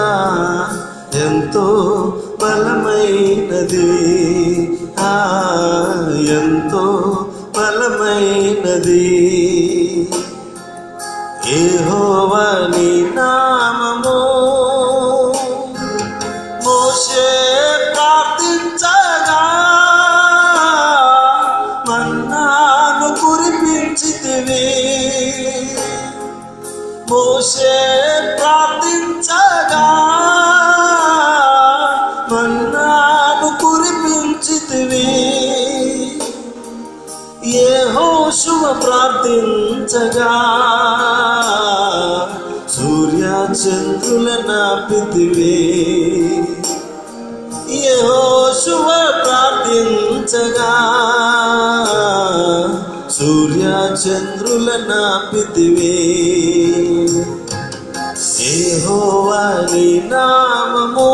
ఎంతో బలమైనది ఆ ఎంతో బలమైనది ఏహోవని నామము మోషే ప్రార్థించగా మన్నాను కురిపించితివి మోషే ప్రార్థించగా మన్నాను కురిపించితివి ఏ హోషువ ప్రార్థించగా సూర్య చంద్రుల నాపితివే ఏ హోషువ ప్రార్థించగా సూర్య చంద్రుల నాపితివే ఏహోవాని నామము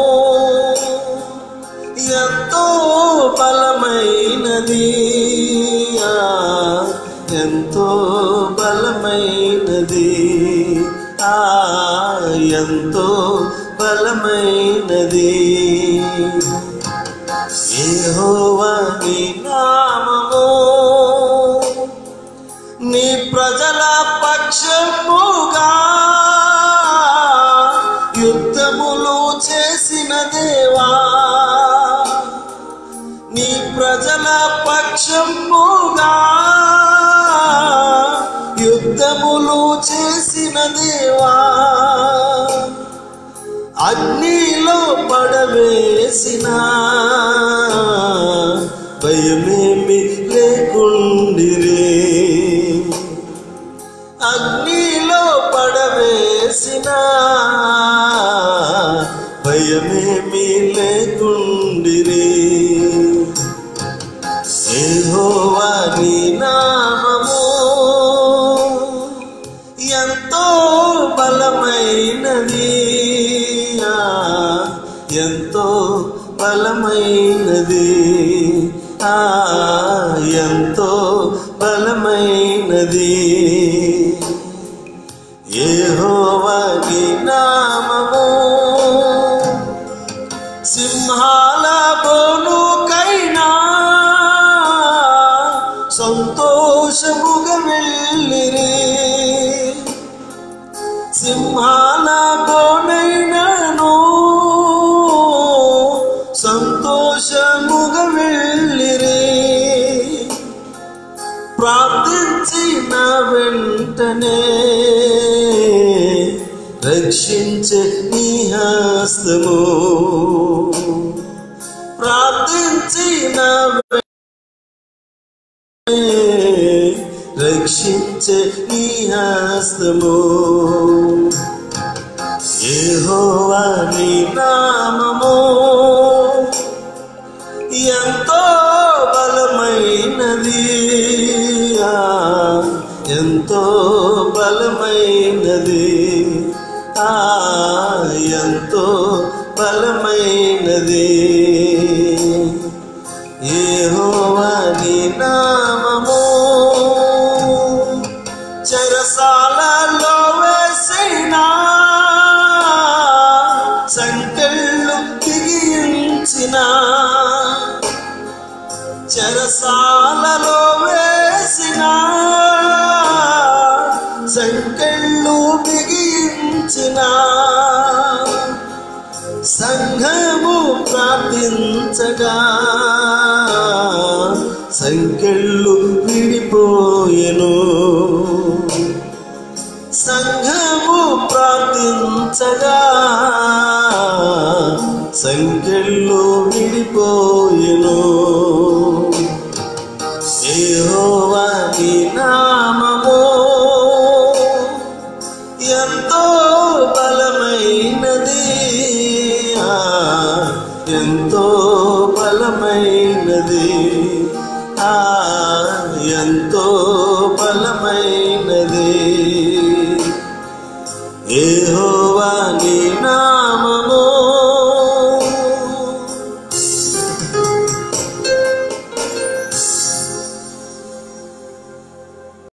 ఎంతో బలమైనది ఆ, ఎంతో బలమైనది ఆ ఎంతో బలమైనది ఏహోవాని నామము నీ ప్రజల పక్షముగా యుద్ధములు చేసిన దేవా నీ ప్రజల పక్షముగా యుద్ధములు చేసిన దేవా అగ్నిలో పడవేసిన భయమేమి లేకుండిరే అగ్నిలో పడవేసిన భయమేమి లేకుండిరే యెహోవాని నామము ఎంతో బలమైనది ఆ, ఎంతో బలమైనది ఆ ఎంతో బలమైనది యెహోవాని నామము సింహాల బోనుకైనా సంతోషముగా వెళ్ళిరి సింహాల బోనైనను సంతోషముగా వెళ్ళిరి ప్రార్థించిన వెంటనే రక్షించే నీ హస్తము ప్రార్థించిన వెంటనే రక్షించే నీ హస్తము యెహోవా నీ నామము ఎంతో బలమైనది ఆ, ఎంతో బలమైనది ఆ ఎంతో బలమైనది యెహోవాని నామము చెరసాలలో వేసిన సంకెళ్ళు బిగించిన చెరసాలలో వేసిన సంకెళ్ళు బిగించిన సంఘము ప్రార్థించగా సంకెళ్ళు విడిపోయెను సంఘము ప్రార్థించగా సంకెళ్ళు విడిపోయెను యెహోవాని నామము ఎంతో బలమైనది ఆ, ఎంతో బలమైనది ఆ